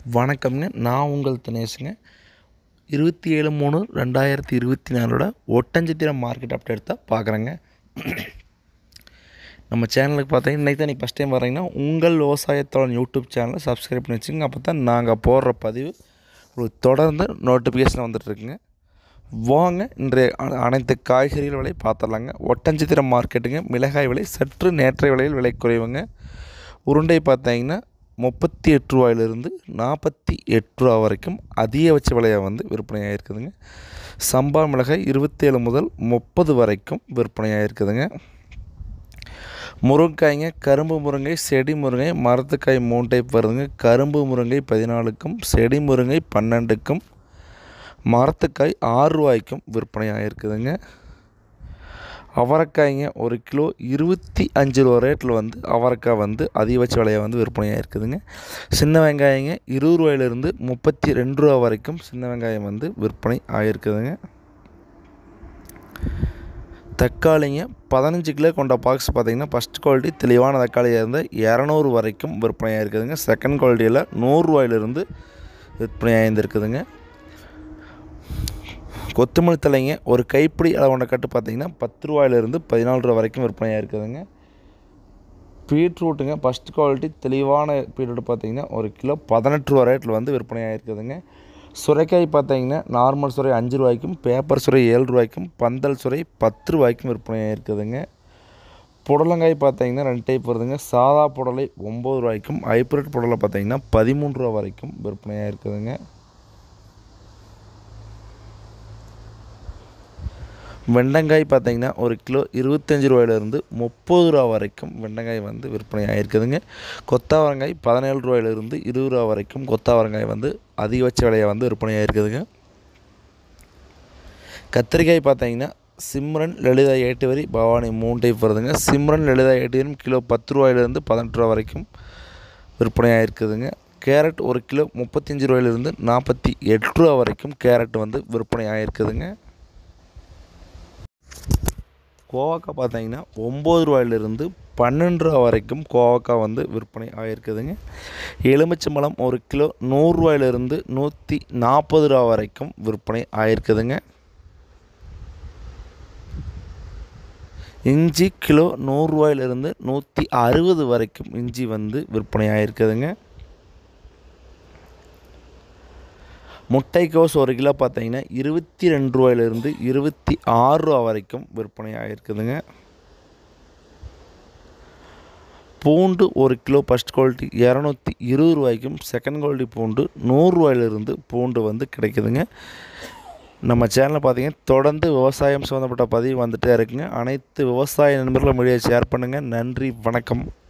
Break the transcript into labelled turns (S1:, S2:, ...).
S1: வணக்கம்ங்க நான் உங்கள் தினேஷுங்க இருபத்தி ஏழு மூணு ரெண்டாயிரத்தி இருபத்தி நாலோட ஒட்டஞ்சத்திரம் மார்க்கெட் அப்டேட் தான் பார்க்குறேங்க நம்ம சேனலுக்கு பார்த்தீங்கன்னா இன்றைக்கி தான் நீங்கள் ஃபஸ்ட் டைம் வர்றீங்கன்னா உங்கள் விவசாயத்தோட யூடியூப் சேனலை சப்ஸ்கிரைப் பண்ணி வச்சுங்க அப்போ தான் நாங்கள் போடுற பதிவு உங்களுக்கு தொடர்ந்து நோட்டிஃபிகேஷன் வந்துட்டுருக்குங்க வாங்க இன்றைய அ- அனைத்து காய்கறிகள் விலை பார்த்துடலாங்க ஒட்டஞ்சத்திரம் மார்க்கெட்டுங்க மிளகாய் விலை சற்று நேற்றைய விலையில் விலை குறைவுங்க உருண்டை பார்த்தீங்கன்னா முப்பத்தி எட்டு ரூபாயிலிருந்து நாற்பத்தி எட்டு ரூபா வரைக்கும் அதிகபட்ச விலையாக வந்து விற்பனையாக இருக்குதுங்க சம்பா மிளகாய் இருபத்தேழு முதல் முப்பது வரைக்கும் விற்பனையாக இருக்குதுங்க முருங்கைக்காய்ங்க கரும்பு முருங்கை செடி முருங்கை மரத்துக்காய் மூணு டைப் வருதுங்க கரும்பு முருங்கை பதினாலுக்கும் செடி முருங்கை பன்னெண்டுக்கும் மரத்துக்காய் ஆறு ரூபாய்க்கும் விற்பனையாக இருக்குதுங்க அவரைக்காய்ங்க ஒரு கிலோ இருபத்தி அஞ்சு ரூபா ரேட்டில் வந்து அவரைக்காய் வந்து அதிகபட்ச விலையை வந்து விற்பனையாக இருக்குதுங்க சின்ன வெங்காயங்க இருபது ரூபாயிலிருந்து முப்பத்தி ரெண்டு ரூபா வரைக்கும் சின்ன வெங்காயம் வந்து விற்பனை ஆகிருக்குதுங்க தக்காளிங்க பதினஞ்சு கிலோ கொண்ட பாக்ஸ் பார்த்தீங்கன்னா ஃபஸ்ட் குவாலிட்டி தெளிவான தக்காளியாக இருந்தால் இரநூறு வரைக்கும் விற்பனையாக இருக்குதுங்க செகண்ட் குவாலிட்டியில் நூறுரூவாயிலிருந்து விற்பனையாக இருந்திருக்குதுங்க கொத்தமல்லி தலைங்க ஒரு கைப்பிடி அளவுண்ட கட்டு பார்த்தீங்கன்னா பத்து ரூபாயிலிருந்து பதினாலு ரூபா வரைக்கும் விற்பனையாக இருக்குதுங்க பீட்ரூட்டுங்க ஃபஸ்ட் குவாலிட்டி தெளிவான பீட்ரூட் பார்த்தீங்கன்னா ஒரு கிலோ பதினெட்டு ரூபா ரேட்டில் வந்து விற்பனையாக இருக்குதுங்க சுரைக்காய் பார்த்தீங்கன்னா நார்மல் சுரை அஞ்சு ரூபாய்க்கும் பேப்பர் சுரை ஏழு ரூபாய்க்கும் பந்தல் சுரை பத்து ரூபாய்க்கும் விற்பனையாக இருக்குதுங்க புடலங்காய் பார்த்தீங்கன்னா ரெண்டு டைப் வருதுங்க சாதா புடலை ஒம்பது ரூபாய்க்கும் ஹைப்ரிட் புடலை பார்த்தீங்கன்னா பதிமூணு ரூபா வரைக்கும் விற்பனையாக இருக்குதுங்க வெண்டங்காய் பார்த்தீங்கன்னா ஒரு கிலோ இருபத்தஞ்சி ரூபாயிலிருந்து முப்பது ரூபா வரைக்கும் வெண்டங்காய் வந்து விற்பனை ஆகிருக்குதுங்க கொத்தாவரங்காய் பதினேழு ரூபாயிலிருந்து இருபது ரூபா வரைக்கும் கொத்தாவரங்காய் வந்து அதிகபட்ச விலையை வந்து விற்பனை ஆகிருக்குதுங்க கத்திரிக்காய் பார்த்தீங்கன்னா சிம்ரன் லலிதா ஏட்டு வரி பவானி மூணு டைப் வருதுங்க சிம்ரன் லலிதா ஏட்டு வரி கிலோ பத்து ரூபாயிலிருந்து பதினெட்டு ரூபா வரைக்கும் விற்பனையாக இருக்குதுங்க கேரட் ஒரு கிலோ முப்பத்தஞ்சு ரூபாயிலிருந்து நாற்பத்தி எட்டு ரூபா வரைக்கும் கேரட் வந்து விற்பனை ஆகிருக்குதுங்க கோவக்காய் பார்த்தீங்கன்னா ஒம்பது ரூபாயிலிருந்து பன்னெண்டு ரூபா வரைக்கும் கோவக்காய் வந்து விற்பனை ஆகிருக்குதுங்க எலுமிச்சம்பழம் ஒரு கிலோ நூறுரூவாயிலிருந்து நூற்றி நாற்பது ரூபா வரைக்கும் விற்பனை ஆகிருக்குதுங்க இஞ்சி கிலோ நூறுரூவாயிலிருந்து நூற்றி அறுபது வரைக்கும் இஞ்சி வந்து விற்பனை ஆகிருக்குதுங்க முட்டைக்கோஸ் ஒரு கிலோ பார்த்தீங்கன்னா இருபத்தி ரெண்டு ரூபாயிலிருந்து இருபத்தி ஆறு ரூபா வரைக்கும் விற்பனை ஆகிருக்குதுங்க பூண்டு ஒரு கிலோ ஃபஸ்ட் குவாலிட்டி இரநூத்தி இருபது ரூபாய்க்கும் செகண்ட் குவாலிட்டி பூண்டு நூறுரூவாயிலிருந்து பூண்டு வந்து கிடைக்குதுங்க நம்ம சேனலில் பார்த்தீங்கன்னா தொடர்ந்து விவசாயம் சம்மந்தப்பட்ட பதிவு வந்துகிட்டே இருக்குங்க அனைத்து விவசாய நண்பர்களும் வீடியோ ஷேர் பண்ணுங்கள் நன்றி வணக்கம்